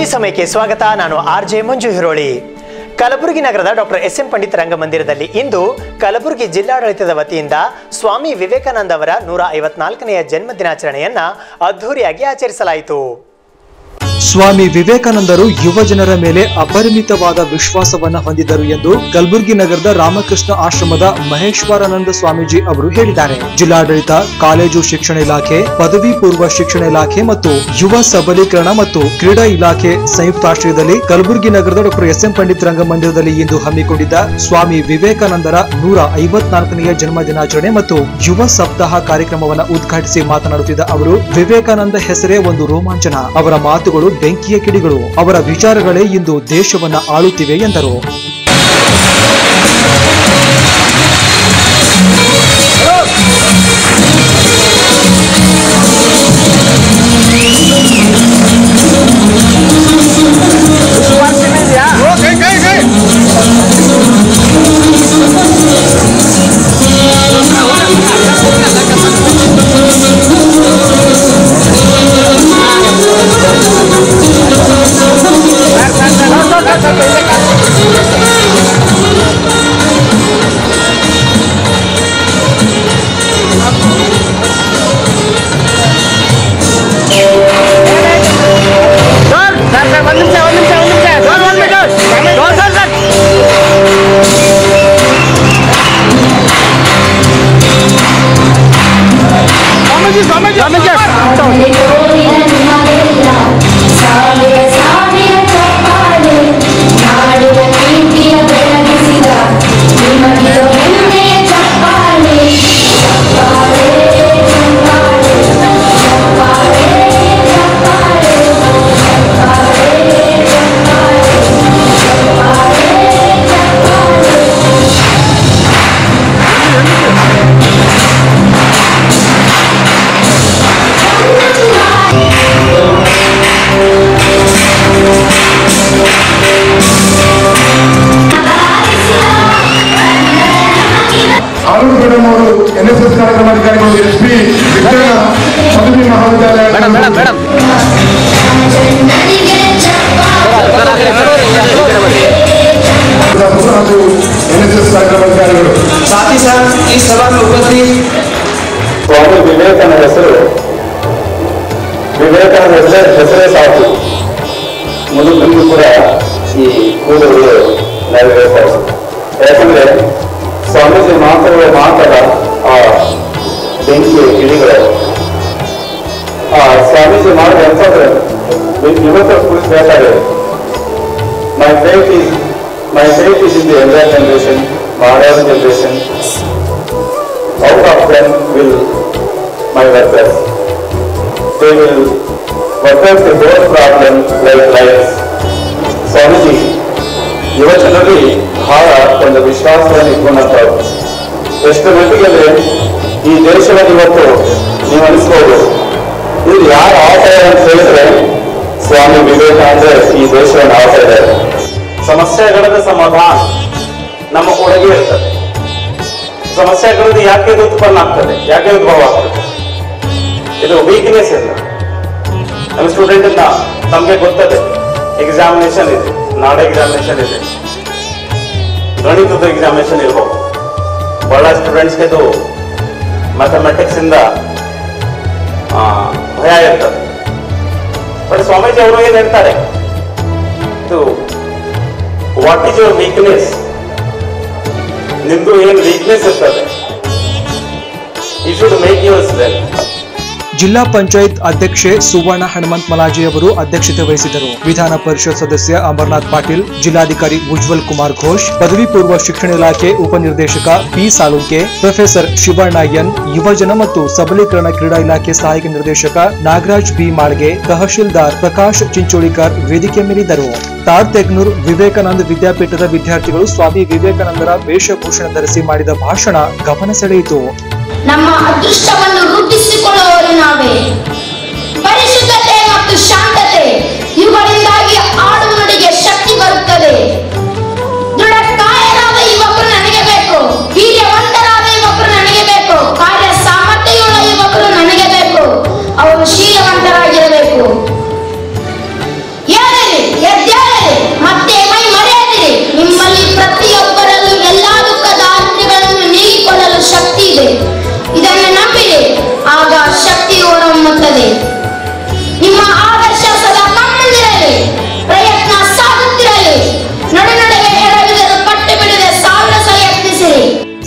ಸಮಯಕ್ಕೆ ಸ್ವಾಗತ ನಾನು ಆರ್ ಜೆ ಮಂಜು ಹಿರೋಳಿ ಕಲಬುರಗಿ ನಗರದ ಡಾಕ್ಟರ್ ಎಸ್ ಎಂ ಪಂಡಿತ್ ರಂಗಮಂದಿರದಲ್ಲಿ ಇಂದು ಕಲಬುರಗಿ ಜಿಲ್ಲಾಡಳಿತದ ವತಿಯಿಂದ ಸ್ವಾಮಿ ವಿವೇಕಾನಂದ ಅವರ ನೂರ ಐವತ್ನಾಲ್ಕನೆಯ ಜನ್ಮ ದಿನಾಚರಣೆಯನ್ನ ಅದ್ಧೂರಿಯಾಗಿ ಆಚರಿಸಲಾಯಿತು ಸ್ವಾಮಿ ವಿವೇಕಾನಂದರು ಯುವ ಜನರ ಮೇಲೆ ಅಪರಿಮಿತವಾದ ವಿಶ್ವಾಸವನ್ನ ಹೊಂದಿದ್ದರು ಎಂದು ಕಲಬುರಗಿ ನಗರದ ರಾಮಕೃಷ್ಣ ಆಶ್ರಮದ ಮಹೇಶ್ವರಾನಂದ ಸ್ವಾಮೀಜಿ ಅವರು ಹೇಳಿದ್ದಾರೆ ಜಿಲ್ಲಾಡಳಿತ ಕಾಲೇಜು ಶಿಕ್ಷಣ ಇಲಾಖೆ ಪದವಿ ಪೂರ್ವ ಶಿಕ್ಷಣ ಇಲಾಖೆ ಮತ್ತು ಯುವ ಸಬಲೀಕರಣ ಮತ್ತು ಕ್ರೀಡಾ ಇಲಾಖೆ ಸಂಯುಕ್ತಾಶ್ರಯದಲ್ಲಿ ಕಲಬುರಗಿ ನಗರದ ಡಾಕ್ಟರ್ ಎಸ್ ಎಂ ಪಂಡಿತ್ ರಂಗಮಂದಿರದಲ್ಲಿ ಇಂದು ಹಮ್ಮಿಕೊಂಡಿದ್ದ ಸ್ವಾಮಿ ವಿವೇಕಾನಂದರ ನೂರ ಐವತ್ನಾಲ್ಕನೆಯ ಜನ್ಮ ದಿನಾಚರಣೆ ಮತ್ತು ಯುವ ಸಪ್ತಾಹ ಕಾರ್ಯಕ್ರಮವನ್ನು ಉದ್ಘಾಟಿಸಿ ಮಾತನಾಡುತ್ತಿದ್ದ ಅವರು ವಿವೇಕಾನಂದ ಹೆಸರೇ ಒಂದು ರೋಮಾಂಚನ ಅವರ ಮಾತುಗಳು ಬೆಂಕಿಯ ಕಿಡಿಗಳು ಅವರ ವಿಚಾರಗಳೇ ಇಂದು ದೇಶವನ್ನ ಆಳುತ್ತಿವೆ ಎಂದರು ಸಾವಿರ ಸಾವಿರ ಚಪ್ಪಾಳೆ ನಾಡಿನ ಕೀರ್ತಿಯ ಬೆಳಗಿಸಿದ ನಿಮಗೆ ಹೆಮ್ಮೆಯ ಚಪ್ಪಾಳೆ ಚಪ್ಪಾಳೆ ಚಪ್ಪಾಳೆ ಚಪ್ಪಾಳೆ ಚಪ್ಪಾಳೆ ಚಪ್ಪಾಳೆ ಚಪ್ಪಾಳೆ ಆನಂದ್ ಮೇಡಮ್ ಅವರು ಎನ್ ಎಸ್ ಎಸ್ ಕಾರ್ಯಕ್ರಮಾಧಿಕಾರಿಗಳು ಎಸ್ ಪಿ ವಿಜ್ಞಾನ ಪದವಿ ಮಹಾವಿದ್ಯಾಲಯ ಹಾಗೂ ಎನ್ ಎಸ್ ಎಸ್ ಕಾರ್ಯಕ್ರಮಾಧಿಕಾರಿಗಳು साथ ही साथ इस सभा में उपस्थित ಸ್ವಾಮಿ ವಿವೇಕಾನಂದ ಹೆಸರು ವಿವೇಕಾನಂದ ಹೆಸರೇ ಹೆಸರೇ ಸಾಕು ಮುದುಕರಿಗೂ ಕೂಡ ಈ ಕೂದಲು ನೆರವೇರ್ತಾರೆ ಯಾಕಂದ್ರೆ ಸ್ವಾಮೀಜಿ ಮಾತುಗಳು ಮಾತಲ್ಲ ಆ ಬೆಂಕಿಯ ಕಿಡಿಗಳು ಆ ಸ್ವಾಮೀಜಿ ಮಾಡಿದ ಅಂತಂದ್ರೆ ಇವತ್ತು ಕುರಿಸ್ಬೇಕಾದ್ರೆ my fate is my fate is in the younger generation modern generation out of them will my workers. They will work out the whole problem like lights. Swamiji ಯುವಜನರಲ್ಲಿ ಬಹಳ ಒಂದು ವಿಶ್ವಾಸವನ್ನು ಇಟ್ಕೊಂಡಂಥವ್ರು ಎಷ್ಟು ಮಟ್ಟಿಗೆ ಅಂದ್ರೆ ಈ ದೇಶವನ್ನು ಇವತ್ತು ನೀವು ಅನಿಸ್ಬೋದು ಇದು ಯಾರು ಆಳ್ತಾ ಇದ್ದಾರೆ ಅಂತ ಹೇಳಿದ್ರೆ ಸ್ವಾಮಿ ವಿವೇಕಾನಂದ ಈ ದೇಶವನ್ನು ಆಳ್ತಾ ಇದ್ದಾರೆ ಸಮಸ್ಯೆಗಳ ಸಮಾಧಾನ ನಮ್ಮ ಒಳಗೆ ಇರ್ತದೆ ಸಮಸ್ಯೆಗಳದ್ದು ಯಾಕೆ ಇದು ಉತ್ಪನ್ನ ಆಗ್ತದೆ ಯಾಕೆ ಉದ್ಭವ ಆಗ್ತದೆ ಇದು ವೀಕ್ನೆಸ್ ಇಲ್ಲ ನಮ್ಮ ಸ್ಟೂಡೆಂಟ್ ನಮಗೆ ಗೊತ್ತದೆ ಎಕ್ಸಾಮಿನೇಷನ್ ಇದೆ ನಾಳೆ ಎಕ್ಸಾಮಿನೇಷನ್ ಇದೆ ಗಣಿತದ ಎಕ್ಸಾಮಿನೇಷನ್ ಇರ್ಬೋದು ಬಹಳ ಸ್ಟೂಡೆಂಟ್ಸ್ಗೆ ಇದು ಮ್ಯಾಥಮೆಟಿಕ್ಸ್ ಇಂದ ಆ, ಭಯ ಇರ್ತದೆ ಬಟ್ ಸ್ವಾಮೀಜಿ ಅವರು ಏನ್ ಹೇಳ್ತಾರೆ ಇದು ವಾಟ್ ಈಸ್ ಯುವರ್ ವೀಕ್ನೆಸ್ ನಿಮ್ದು ಏನು ವೀಕ್ನೆಸ್ ಇರ್ತದೆ you should make your strength ಜಿಲ್ಲಾ ಪಂಚಾಯತ್ ಅಧ್ಯಕ್ಷೆ ಸುವರ್ಣ ಹನುಮಂತ್ ಮಲಾಜಿ ಅವರು ಅಧ್ಯಕ್ಷತೆ ವಹಿಸಿದ್ದರು ವಿಧಾನ ಪರಿಷತ್ ಸದಸ್ಯ ಅಮರ್ನಾಥ್ ಪಾಟೀಲ್ ಜಿಲ್ಲಾಧಿಕಾರಿ ಉಜ್ವಲ್ ಕುಮಾರ್ ಘೋಷ್ ಪದವಿ ಪೂರ್ವ ಶಿಕ್ಷಣ ಇಲಾಖೆ ಉಪನಿರ್ದೇಶಕ P Salunke professor Shivanna N ಯುವಜನ ಮತ್ತು ಸಬಲೀಕರಣ ಕ್ರೀಡಾ ಇಲಾಖೆ ಸಹಾಯಕ ನಿರ್ದೇಶಕ ನಾಗರಾಜ್ ಬಿ ಮಾಳ್ಗೆ ತಹಶೀಲ್ದಾರ್ ಪ್ರಕಾಶ್ ಚಿಂಚೋಳಿಕರ್ ವೇದಿಕೆ ಮೇಲಿದ್ದರು ತಾರ್ ತೆಗ್ನೂರ್ ವಿವೇಕಾನಂದ ವಿದ್ಯಾಪೀಠದ ವಿದ್ಯಾರ್ಥಿಗಳು ಸ್ವಾಮಿ ವಿವೇಕಾನಂದರ ವೇಷಭೂಷಣ ಧರಿಸಿ ಮಾಡಿದ ಭಾಷಣ ಗಮನ ಸೆಳೆಯಿತು ನಮ್ಮ ಅದೃಷ್ಟವನ್ನು ರೂಪಿಸಿಕೊಳ್ಳುವವರು ನಾವೇ ಪರಿಶುದ್ಧತೆ ಮತ್ತು ಶಾಂತತೆ ಇವುಗಳಿಂದಾಗಿ ಆಡು ನುಡಿಗೆ ಶಕ್ತಿ ಬರುತ್ತದೆ ದೃಢ ಕಾಯರಾದ ಯುವಕರು ನನಗೆ ಬೇಕು ವೀರ್ಯವಂತರಾದ ಯುವಕರು ನನಗೆ ಬೇಕು ಕಾರ್ಯ ಸಾಮರ್ಥ್ಯವುಳ್ಳ ಯುವಕರು ನನಗೆ ಬೇಕು ಅವರು ಶೀಲವಂತರಾಗಿರಬೇಕು ಯಾರಲ್ಲಿ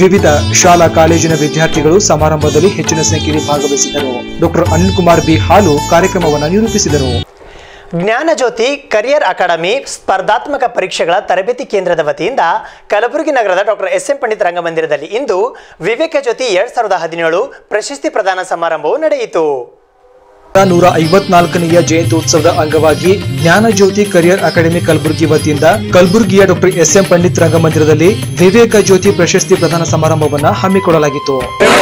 ವಿವಿಧ ಶಾಲಾ ಕಾಲೇಜಿನ ವಿದ್ಯಾರ್ಥಿಗಳು ಸಮಾರಂಭದಲ್ಲಿ ಹೆಚ್ಚಿನ ಸಂಖ್ಯೆಯಲ್ಲಿ ಭಾಗವಹಿಸಿದರು ಡಾಕ್ಟರ್ ಅನಿಲ್ ಕುಮಾರ್ ಬಿ ಹಾಲು ಕಾರ್ಯಕ್ರಮವನ್ನು ನಿರೂಪಿಸಿದರು ಜ್ಞಾನಜ್ಯೋತಿ ಕರಿಯರ್ ಅಕಾಡೆಮಿ ಸ್ಪರ್ಧಾತ್ಮಕ ಪರೀಕ್ಷೆಗಳ ತರಬೇತಿ ಕೇಂದ್ರದ ವತಿಯಿಂದ ಕಲಬುರಗಿ ನಗರದ ಡಾಕ್ಟರ್ ಎಸ್ ಎಂ ಪಂಡಿತ್ ರಂಗಮಂದಿರದಲ್ಲಿ ಇಂದು ವಿವೇಕ ಜ್ಯೋತಿ ಎರಡ್ ಸಾವಿರದ ಹದಿನೇಳು ಪ್ರಶಸ್ತಿ ಪ್ರದಾನ ಸಮಾರಂಭವು ನಡೆಯಿತು ನೂರ ಐವತ್ನಾಲ್ಕನೆಯ ಜಯಂತ್ಯೋತ್ಸವದ ಅಂಗವಾಗಿ ಜ್ಞಾನ ಜ್ಯೋತಿ ಕರಿಯರ್ ಅಕಾಡೆಮಿ ಕಲಬುರಗಿ ವತಿಯಿಂದ ಕಲಬುರಗಿಯ ಡಾಕ್ಟರ್ ಎಸ್ ಎಂ ಪಂಡಿತ್ ರಂಗಮಂದಿರದಲ್ಲಿ ವಿವೇಕ ಜ್ಯೋತಿ ಪ್ರಶಸ್ತಿ ಪ್ರದಾನ ಸಮಾರಂಭವನ್ನ ಹಮ್ಮಿಕೊಳ್ಳಲಾಗಿತ್ತು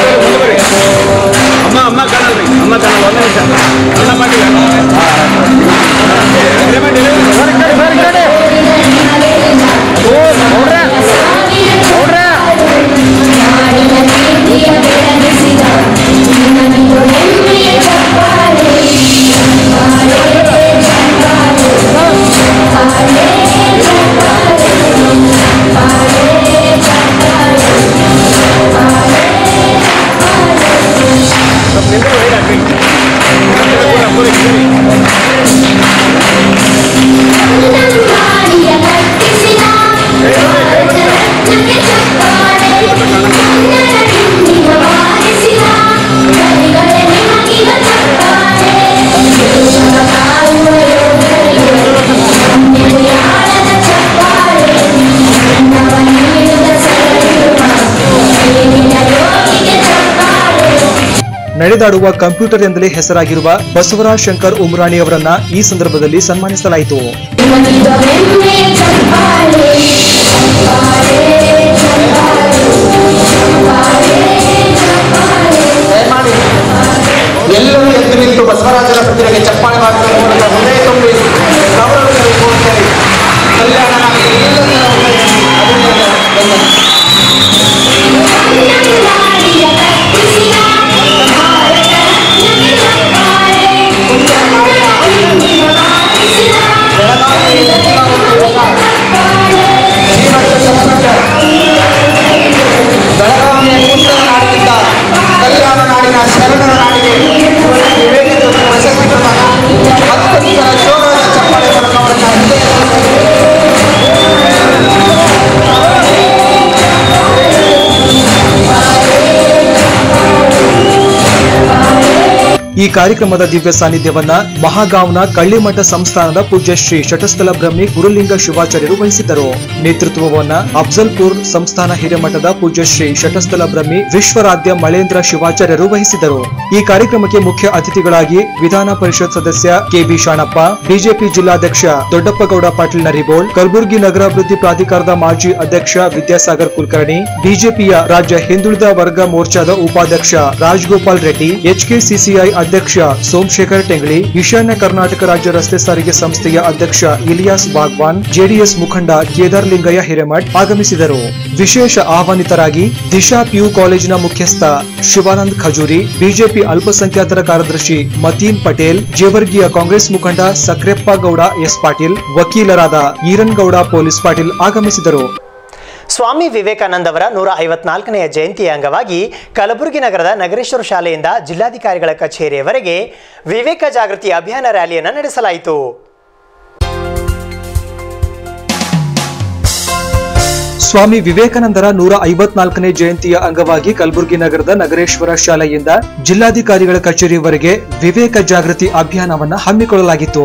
ನಡೆದಾಡುವ ಕಂಪ್ಯೂಟರ್ ಎಂದಲೇ ಹೆಸರಾಗಿರುವ ಬಸವರಾಜ್ ಶಂಕರ್ ಉಮ್ರಾಣಿ ಅವರನ್ನ ಈ ಸಂದರ್ಭದಲ್ಲಿ ಸನ್ಮಾನಿಸಲಾಯಿತು ದಯಮಾಡಿ ಎಲ್ಲರೂ ಎದ್ದು ನಿಂತು ಬಸವರಾಜರ ಪ್ರತಿಮೆಗೆ ಚಪ್ಪಾಳೆ ಮಾಡುವ ಮೂಲಕ ಹೃದಯ ತುಂಬಿ ಗೌರವಿಸಲು ಕೋರುತ್ತೇವೆ ಕಲ್ಯಾಣ ಎಲ್ಲರ ಅಭಿನಂದನೆ ವಂದನೆ. ಬೆಳಗಾವಿಯ ಕುಂದರ ನಾಡಿನಿಂದ ಕಲ್ಯಾಣ ನಾಡಿನ ಶರಣರ ನಾಡಿಗೆ ವಿವೇಕ ಪ್ರಶಸ್ತಿ ಪ್ರದಾನ ಅತ್ಯಂತ ಶೋಭದ ಚಪ್ಪಾಳೆ ಮೂಲಕ ಅವರನ್ನ ಹೃದಯ ಈ ಕಾರ್ಯಕ್ರಮದ ದಿವ್ಯ ಸಾನ್ನಿಧ್ಯವನ್ನ ಮಹಾಗಾಂವ್ನ ಕಳ್ಳಿಮಠ ಸಂಸ್ಥಾನದ ಪೂಜ್ಯ ಶ್ರೀ ಶಟಸ್ಥಲ ಬ್ರಹ್ಮಿ ಗುರುಲಿಂಗ ಶಿವಾಚಾರ್ಯರು ವಹಿಸಿದ್ದರು ನೇತೃತ್ವವನ್ನ ಅಫ್ಜಲ್ಪುರ್ ಸಂಸ್ಥಾನ ಹಿರೇಮಠದ ಪೂಜ್ಯ ಶ್ರೀ ಶಟಸ್ಥಲ ಬ್ರಹ್ಮಿ ವಿಶ್ವರಾಧ್ಯ ಮಳೇಂದ್ರ ಶಿವಾಚಾರ್ಯರು ವಹಿಸಿದರು ಈ ಕಾರ್ಯಕ್ರಮಕ್ಕೆ ಮುಖ್ಯ ಅತಿಥಿಗಳಾಗಿ ವಿಧಾನ ಪರಿಷತ್ ಸದಸ್ಯ ಕೆಬಿ ಶಾಣಪ್ಪ ಬಿಜೆಪಿ ಜಿಲ್ಲಾಧ್ಯಕ್ಷ ದೊಡ್ಡಪ್ಪಗೌಡ ಪಾಟೀಲ್ ನರಿಬೋಳ್ ಕಲಬುರಗಿ ನಗರಾಭಿವೃದ್ಧಿ ಪ್ರಾಧಿಕಾರದ ಮಾಜಿ ಅಧ್ಯಕ್ಷ ವಿದ್ಯಾಸಾಗರ್ ಕುಲಕರ್ಣಿ ಬಿಜೆಪಿಯ ರಾಜ್ಯ ಹಿಂದುಳಿದ ವರ್ಗ ಮೋರ್ಚಾದ ಉಪಾಧ್ಯಕ್ಷ ರಾಜಗೋಪಾಲ್ ರೆಡ್ಡಿ ಎಚ್ಕೆಸಿಸಿಐ ಅಧ್ಯಕ್ಷ ಸೋಮಶೇಖರ್ ಟೆಂಗಳಿ ಈಶಾನ್ಯ ಕರ್ನಾಟಕ ರಾಜ್ಯ ರಸ್ತೆ ಸಾರಿಗೆ ಸಂಸ್ಥೆಯ ಅಧ್ಯಕ್ಷ ಇಲಿಯಾಸ್ ಬಾಗ್ವಾನ್ ಜೆಡಿಎಸ್ ಮುಖಂಡ ಕೇದಾರ್ ಲಿಂಗಯ್ಯ ಹಿರೇಮಠ್ ಆಗಮಿಸಿದರು ವಿಶೇಷ ಆಹ್ವಾನಿತರಾಗಿ ದಿಶಾ ಪಿಯು ಕಾಲೇಜಿನ ಮುಖ್ಯಸ್ಥ ಶಿವಾನಂದ್ ಖಜೂರಿ ಬಿಜೆಪಿ ಅಲ್ಪಸಂಖ್ಯಾತರ ಕಾರ್ಯದರ್ಶಿ ಮತೀನ್ ಪಟೇಲ್ ಜೇವರ್ಗಿಯ ಕಾಂಗ್ರೆಸ್ ಮುಖಂಡ ಸಕ್ರೆಪ್ಪ ಗೌಡ ಎಸ್ ಪಾಟೀಲ್ ವಕೀಲರಾದ ಈರನ್ ಗೌಡ ಪೊಲೀಸ್ ಪಾಟೀಲ್ ಆಗಮಿಸಿದರು ಸ್ವಾಮಿ ವಿವೇಕಾನಂದ ಅವರ ನೂರ ಐವತ್ನಾಲ್ಕನೆಯ ಜಯಂತಿಯ ಅಂಗವಾಗಿ ಕಲಬುರಗಿ ನಗರದ ನಗರೇಶ್ವರ ಶಾಲೆಯಿಂದ ಜಿಲ್ಲಾಧಿಕಾರಿಗಳ ಕಚೇರಿಯವರೆಗೆ ವಿವೇಕ ಜಾಗೃತಿ ಅಭಿಯಾನ ರ್ಯಾಲಿಯನ್ನು ನಡೆಸಲಾಯಿತು ಸ್ವಾಮಿ ವಿವೇಕಾನಂದರ ನೂರ ಐವತ್ನಾಲ್ಕನೇ ಜಯಂತಿಯ ಅಂಗವಾಗಿ ಕಲಬುರಗಿ ನಗರದ ನಗರೇಶ್ವರ ಶಾಲೆಯಿಂದ ಜಿಲ್ಲಾಧಿಕಾರಿಗಳ ಕಚೇರಿಯವರೆಗೆ ವಿವೇಕ ಜಾಗೃತಿ ಅಭಿಯಾನವನ್ನ ಹಮ್ಮಿಕೊಳ್ಳಲಾಗಿತ್ತು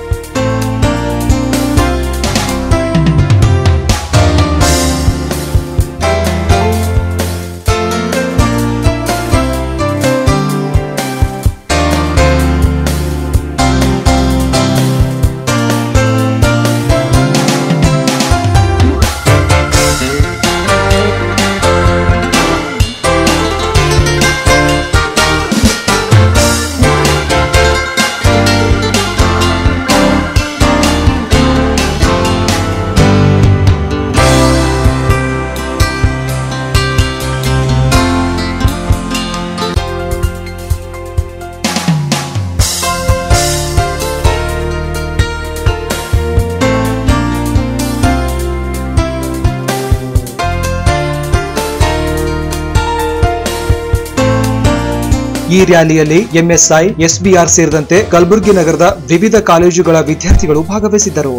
ಈ ರ್ಯಾಲಿಯಲ್ಲಿ ಎಂಎಸ್ಐ ಎಸ್ಬಿಆರ್ ಸೇರಿದಂತೆ ಕಲಬುರಗಿ ನಗರದ ವಿವಿಧ ಕಾಲೇಜುಗಳ ವಿದ್ಯಾರ್ಥಿಗಳು ಭಾಗವಹಿಸಿದ್ದರು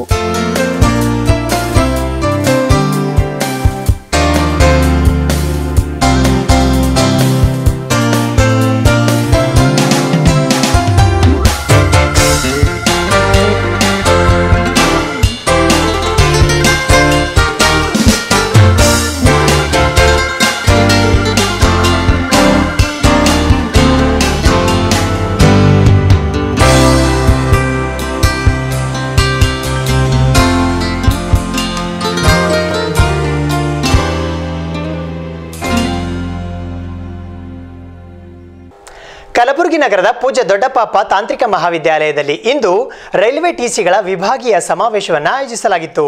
ಕಲಬುರಗಿ ನಗರದ ಪೂಜ್ಯ ದೊಡ್ಡಪಾಪ ತಾಂತ್ರಿಕ ಮಹಾವಿದ್ಯಾಲಯದಲ್ಲಿ ಇಂದು ರೈಲ್ವೆ ಟಿಸಿಗಳ ವಿಭಾಗೀಯ ಸಮಾವೇಶವನ್ನು ಆಯೋಜಿಸಲಾಗಿತ್ತು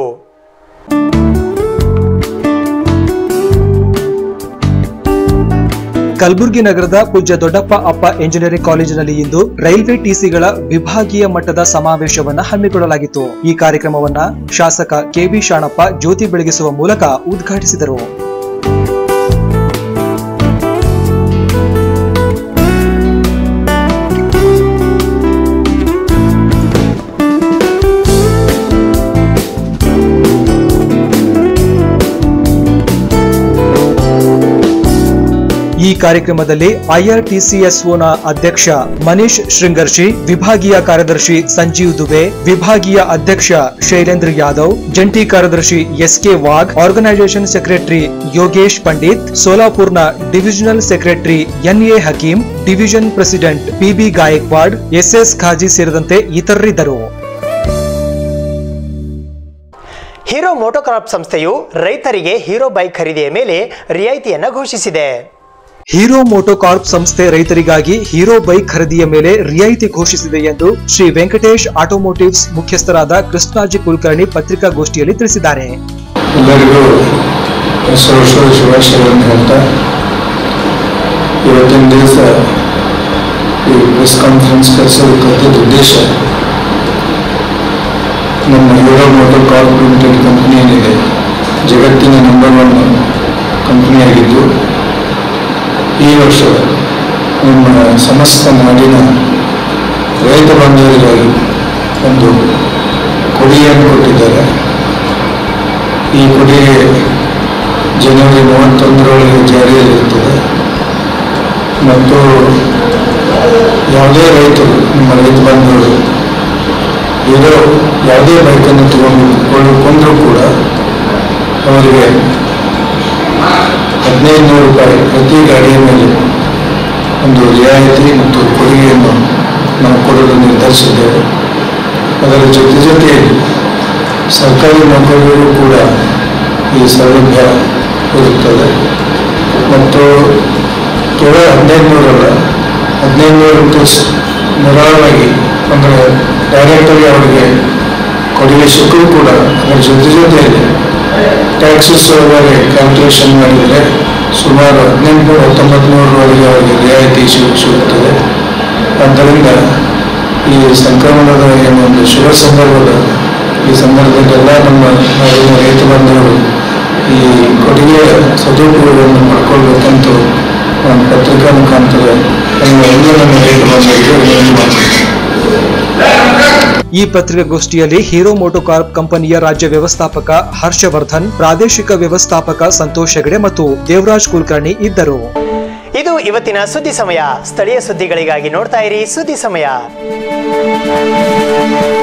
ಕಲಬುರಗಿ ನಗರದ ಪೂಜ್ಯ ದೊಡ್ಡಪ್ಪ ಅಪ್ಪ ಎಂಜಿನಿಯರಿಂಗ್ ಕಾಲೇಜಿನಲ್ಲಿ ಇಂದು ರೈಲ್ವೆ ಟಿಸಿಗಳ ವಿಭಾಗೀಯ ಮಟ್ಟದ ಸಮಾವೇಶವನ್ನ ಹಮ್ಮಿಕೊಳ್ಳಲಾಗಿತ್ತು ಈ ಕಾರ್ಯಕ್ರಮವನ್ನ ಶಾಸಕ ಕೆಬಿ ಶಾಣಪ್ಪ ಜ್ಯೋತಿ ಬೆಳಗಿಸುವ ಮೂಲಕ ಉದ್ಘಾಟಿಸಿದರು ಈ ಕಾರ್ಯಕ್ರಮದಲ್ಲಿ ಐಆರ್ಟಿಸಿಎಸ್ಒನ ಅಧ್ಯಕ್ಷ ಮನೀಶ್ ಶೃಂಗರ್ಶಿ ವಿಭಾಗೀಯ ಕಾರ್ಯದರ್ಶಿ ಸಂಜೀವ್ ದುಬೆ ವಿಭಾಗೀಯ ಅಧ್ಯಕ್ಷ ಶೈಲೇಂದ್ರ ಯಾದವ್ ಜಂಟಿ ಕಾರ್ಯದರ್ಶಿ SK Wagh organisation secretary Yogesh Pandit ಸೋಲಾಪುರ್ನ divisional secretary NA Hakeem division president PB Gaikwad SS Kazi ಸೇರಿದಂತೆ ಇತರರಿದ್ದರು ಹೀರೋ ಮೋಟೋಕಾರ್ಪ್ ಸಂಸ್ಥೆಯು ರೈತರಿಗೆ ಹೀರೋ ಬೈಕ್ ಖರೀದಿಯ ಮೇಲೆ ರಿಯಾಯಿತಿಯನ್ನು ಘೋಷಿಸಿದೆ ಹೀರೋ ಮೋಟೋಕಾರ್ಪ್ ಸಂಸ್ಥೆ ರೈತರಿಗಾಗಿ ಹೀರೋ ಬೈಕ್ ಖರೀದಿಯ ಮೇಲೆ ರಿಯಾಯಿತಿ ಘೋಷಿಸಿದೆ ಎಂದು ಶ್ರೀ ವೆಂಕಟೇಶ್ ಆಟೋಮೋಟಿವ್ಸ್ ಮುಖ್ಯಸ್ಥರಾದ ಕೃಷ್ಣಾಜಿ ಕುಲಕರ್ಣಿ ಪತ್ರಿಕಾಗೋಷ್ಠಿಯಲ್ಲಿ ತಿಳಿಸಿದ್ದಾರೆ ಎಲ್ಲರಿಗೂ ಹೊಸ ವರ್ಷದ ಶುಭಾಶಯಗಳನ್ನು ಹೇಳ್ತಾ ಇವತ್ತಿನ ದಿವಸ ಈ ಪ್ರೆಸ್ ಕಾನ್ಫರೆನ್ಸ್ ಕರೆಸೋದಕ್ಕಂತ ಉದ್ದೇಶ ನಮ್ಮ Hero MotoCorp Limited company ಏನಿದೆ ಜಗತ್ತಿನ ನಂಬರ್ ಒನ್ ಕಂಪನಿಯಾಗಿದ್ದು ಈ ವರ್ಷ ನಮ್ಮ ಸಮಸ್ತ ನಾಡಿನ ರೈತ ಬಾಂಧವರಿಗಾಗಿ ಒಂದು ಕೊಡುಗೆಯನ್ನು ಕೊಟ್ಟಿದ್ದಾರೆ ಈ ಕೊಡುಗೆ ಜನವರಿ ಮೂವತ್ತೊಂದರೊಳಗೆ ಜಾರಿಯಲ್ಲಿರುತ್ತದೆ ಮತ್ತು ಯಾವುದೇ ರೈತರು ನಮ್ಮ ರೈತ ಬಾಂಧವರು ಇರೋ ಯಾವುದೇ ಬೈಕನ್ನು ತಗೊಂಡು ಕೊಂಡ್ರೂ ಕೂಡ ಅವರಿಗೆ ಹದಿನೈದು ನೂರು ರೂಪಾಯಿ ಪ್ರತಿ ಗಾಡಿಯ ಮೇಲೆ ಒಂದು ರಿಯಾಯಿತಿ ಮತ್ತು ಕೊಡುಗೆಯನ್ನು ನಾವು ಕೊಡಲು ನಿರ್ಧರಿಸಿದ್ದೇವೆ ಅದರ ಜೊತೆ ಜೊತೆಯಲ್ಲಿ ಸರ್ಕಾರಿ ನೌಕರರಿಗೂ ಕೂಡ ಈ ಸೌಲಭ್ಯ ಇರುತ್ತದೆ ಮತ್ತು ಕೇವಲ ಹದಿನೈದು ನೂರಲ್ಲ ಹದಿನೈದು ನೂರಕ್ಕೂ ಸ್- ನಿರಾಳವಾಗಿ ಅಂದರೆ ಡೈರೆಕ್ಟಾಗಿ ಅವರಿಗೆ ಕೊಡುಗೆ ಸಿಕ್ಕರೂ ಕೂಡ ಅದರ ಜೊತೆ ಜೊತೆಯಲ್ಲಿ ಟ್ಯಾಕ್ಸಸ್ ಒಳಗಡೆ ಕ್ಯಾಲ್ಕುಲೇಷನ್ ಮಾಡಿದರೆ ಸುಮಾರು ಹದಿನೆಂಟು ಹತ್ತೊಂಬತ್ತು ನೂರವರೆಗೆ ಅವರಿಗೆ ರಿಯಾಯಿತಿ ಸಿಗ್ ಸಿಗುತ್ತದೆ ಆದ್ದರಿಂದ ಈ ಸಂಕ್ರಮಣದ ಏನು ಒಂದು ಶುಭ ಸಂದರ್ಭದ ಈ ಸಂದರ್ಭದಲ್ಲಿ ಎಲ್ಲ ನಮ್ಮ ನಾಡಿನ ರೈತ ಬಾಂಧವರು ಈ ಕೊಡುಗೆ ಸದುಪಯೋಗವನ್ನು ಪಡ್ಕೊಳ್ಬೇಕಂತ ನಾನು ಪತ್ರಿಕಾ ಮುಖಾಂತರ ನಮ್ಮ ಎಲ್ಲ ನಮ್ಮ ರೈತ ಬಾಂಧವರಿಗೆ ವಿನಂತಿ ಮಾಡ್ತೀನಿ ಈ ಪತ್ರಿಕಾಗೋಷ್ಠಿಯಲ್ಲಿ ಹೀರೋ ಮೋಟೋಕಾರ್ಪ್ ಕಂಪನಿಯ ರಾಜ್ಯ ವ್ಯವಸ್ಥಾಪಕ ಹರ್ಷವರ್ಧನ್ ಪ್ರಾದೇಶಿಕ ವ್ಯವಸ್ಥಾಪಕ ಸಂತೋಷ್ ಹೆಗಡೆ ಮತ್ತು ದೇವರಾಜ್ ಕುಲಕರ್ಣಿ ಇದ್ದರು ಇದು ಇವತ್ತಿನ ಸುದ್ದಿ ಸಮಯ ಸ್ಥಳೀಯ ಸುದ್ದಿಗಳಿಗಾಗಿ ನೋಡ್ತಾ ಇರಿ ಸುದ್ದಿ ಸಮಯ